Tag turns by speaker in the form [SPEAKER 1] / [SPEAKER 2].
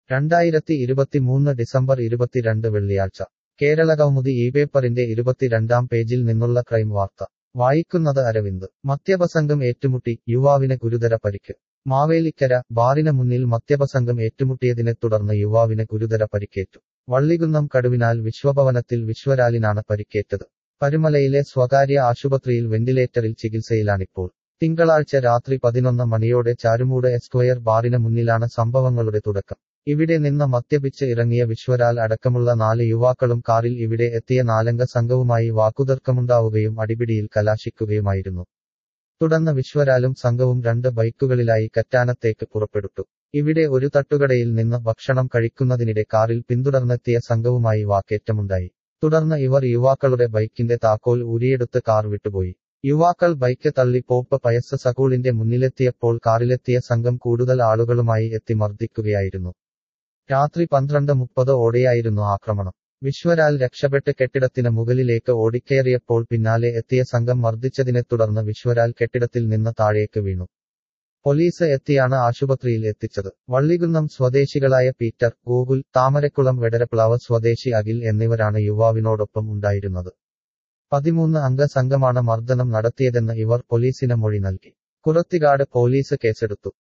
[SPEAKER 1] രണ്ടായിരത്തി ഇരുപത്തിമൂന്ന് ഡിസംബർ ഇരുപത്തിരണ്ട് വെള്ളിയാഴ്ച കേരളകൗമുദി ഈ പേപ്പറിന്റെ ഇരുപത്തിരണ്ടാം പേജിൽ നിന്നുള്ള ക്രൈം വാർത്ത വായിക്കുന്നത് അരവിന്ദ് മദ്യപസംഘം ഏറ്റുമുട്ടി യുവാവിന് ഗുരുതര പരിക്ക് മാവേലിക്കര ബാറിന് മുന്നിൽ മദ്യപസംഘം ഏറ്റുമുട്ടിയതിനെ തുടർന്ന് യുവാവിന് ഗുരുതര പരിക്കേറ്റു വള്ളികുന്നം കടുവിനാൽ വിശ്വഭവനത്തിൽ വിശ്വരാലിനാണ് പരിക്കേറ്റത് പരുമലയിലെ സ്വകാര്യ ആശുപത്രിയിൽ വെന്റിലേറ്ററിൽ ചികിത്സയിലാണിപ്പോൾ തിങ്കളാഴ്ച രാത്രി പതിനൊന്ന് മണിയോടെ ചാരുമൂട് എസ്ക്വയർ ബാറിന് മുന്നിലാണ് സംഭവങ്ങളുടെ തുടക്കം ഇവിടെ നിന്ന് മദ്യപിച്ച് ഇറങ്ങിയ വിശ്വരാൽ അടക്കമുള്ള നാല് യുവാക്കളും കാറിൽ ഇവിടെ എത്തിയ നാലംഗ സംഘവുമായി വാക്കുതർക്കമുണ്ടാവുകയും അടിപിടിയിൽ കലാശിക്കുകയുമായിരുന്നു തുടർന്ന് വിശ്വരാലും സംഘവും രണ്ട് ബൈക്കുകളിലായി കറ്റാനത്തേക്ക് പുറപ്പെടുത്തു ഇവിടെ ഒരു തട്ടുകടയിൽ നിന്ന് ഭക്ഷണം കഴിക്കുന്നതിനിടെ കാറിൽ പിന്തുടർന്നെത്തിയ സംഘവുമായി വാക്കേറ്റമുണ്ടായി തുടർന്ന് ഇവർ യുവാക്കളുടെ ബൈക്കിന്റെ താക്കോൽ ഊരിയെടുത്ത് കാർ വിട്ടുപോയി യുവാക്കൾ ബൈക്ക് തള്ളി പോപ്പ് പയസ് സ്കൂളിന്റെ മുന്നിലെത്തിയപ്പോൾ കാറിലെത്തിയ സംഘം കൂടുതൽ ആളുകളുമായി എത്തി മർദ്ദിക്കുകയായിരുന്നു രാത്രി പന്ത്രണ്ട് മുപ്പത് ഓടെയായിരുന്നു ആക്രമണം വിശ്വരാൽ രക്ഷപ്പെട്ട് കെട്ടിടത്തിന് മുകളിലേക്ക് ഓടിക്കയറിയപ്പോൾ പിന്നാലെ എത്തിയ സംഘം മർദ്ദിച്ചതിനെ തുടർന്ന് വിശ്വരാൽ കെട്ടിടത്തിൽ നിന്ന് താഴേക്ക് വീണു പോലീസ് എത്തിയാണ് ആശുപത്രിയിൽ എത്തിച്ചത് വള്ളികുന്നം സ്വദേശികളായ പീറ്റർ ഗോകുൽ താമരക്കുളം വെടരപ്ലാവ് സ്വദേശി അഖിൽ എന്നിവരാണ് യുവാവിനോടൊപ്പം ഉണ്ടായിരുന്നത് പതിമൂന്ന് അംഗ സംഘമാണ് മർദ്ദനം നടത്തിയതെന്ന് ഇവർ പോലീസിന് മൊഴി നൽകി കുറത്തികാട് പോലീസ് കേസെടുത്തു